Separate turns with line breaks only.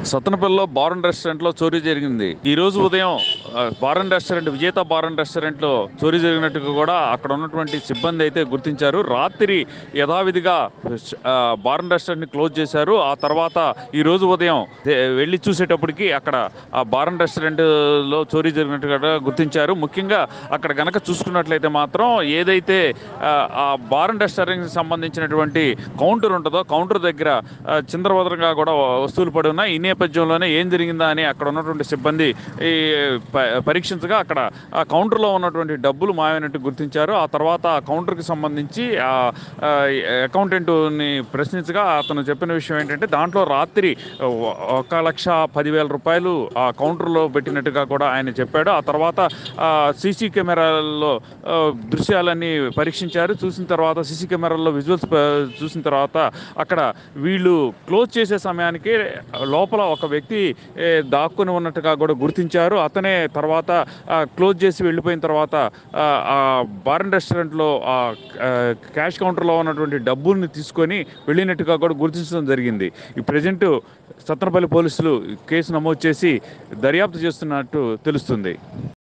సత్తనపల్లిలో bar and రెస్టారెంట్లో చోరీ జరిగింది ఈ రోజు ఉదయం ఆ, bar and restaurant Vijetha bar and రెస్టారెంట్లో చోరీ జరిగినట్టుగా కూడా అక్కడ ఉన్నటువంటి సిబ్బంది అయితే గుర్తించారు రాత్రి యథావిధిగా ఆ, బార్ అండ్ రెస్టారెంట్ని క్లోజ్ చేశారు ఆ తర్వాత ఈ రోజు ఉదయం ఏ, వెళ్ళి చూసేటప్పటికి అక్కడ ఆ బార్ అండ్ రెస్టారెంట్లో చోరీ జరిగినట్టుగా గుర్తించారు ముఖ్యంగా అక్కడ గనక చూసుకున్నట్లయితే మాత్రం ఏదైతే ఆ, ఆ బార్ అండ్ రెస్టారెంట్కి సంబంధించినటువంటి కౌంటర్ ఉంటుందో కౌంటర్ దగ్గర ఆ, చిందరవదరగా కూడా వస్తువులు పడి ఉన్నాయి ఈ నేపథ్యంలోనే ఏం జరిగిందా అని అక్కడ ఉన్నటువంటి సిబ్బంది ఈ ప- పరీక్షించగా అక్కడ ఆ కౌంటర్లో ఉన్నటువంటి డబ్బులు మాయమైనట్టు గుర్తించారు ఆ తర్వాత ఆ కౌంటర్కి సంబంధించి ఆ ఆ, అకౌంటెంట్ని ప్రశ్నించగా అతను చెప్పిన విషయం ఏంటంటే దాంట్లో రాత్రి ఒ- ఒక లక్ష పదివేల రూపాయలు ఆ కౌంటర్లో పెట్టినట్టుగా కూడా ఆయన చెప్పాడు ఆ తర్వాత సీసీ కెమెరాల్లో ఆ, దృశ్యాలన్నీ పరీక్షించారు చూసిన తర్వాత సీసీ కెమెరాల్లో విజువల్స్ ప- చూసిన తర్వాత అక్కడ వీళ్ళు క్లోజ్ చేసే సమయానికి లోపల ఒక వ్యక్తి ఏ, దాక్కుని ఉన్నట్టుగా కూడా గుర్తించారు అతనే తర్వాత ఆ, క్లోజ్ చేసి వెళ్ళిపోయిన తర్వాత ఆ, ఆ బార్ అండ్ రెస్టారెంట్లో ఆ ఆ, క్యాష్ కౌంటర్లో ఉన్నటువంటి డబ్బుల్ని తీసుకొని వెళ్ళినట్టుగా కూడా గుర్తించడం జరిగింది ఈ ప్రజెంట్ సత్తనపల్లి పోలీసులు కేసు నమోదు చేసి దర్యాప్తు చేస్తున్నట్టు తెలుస్తుంది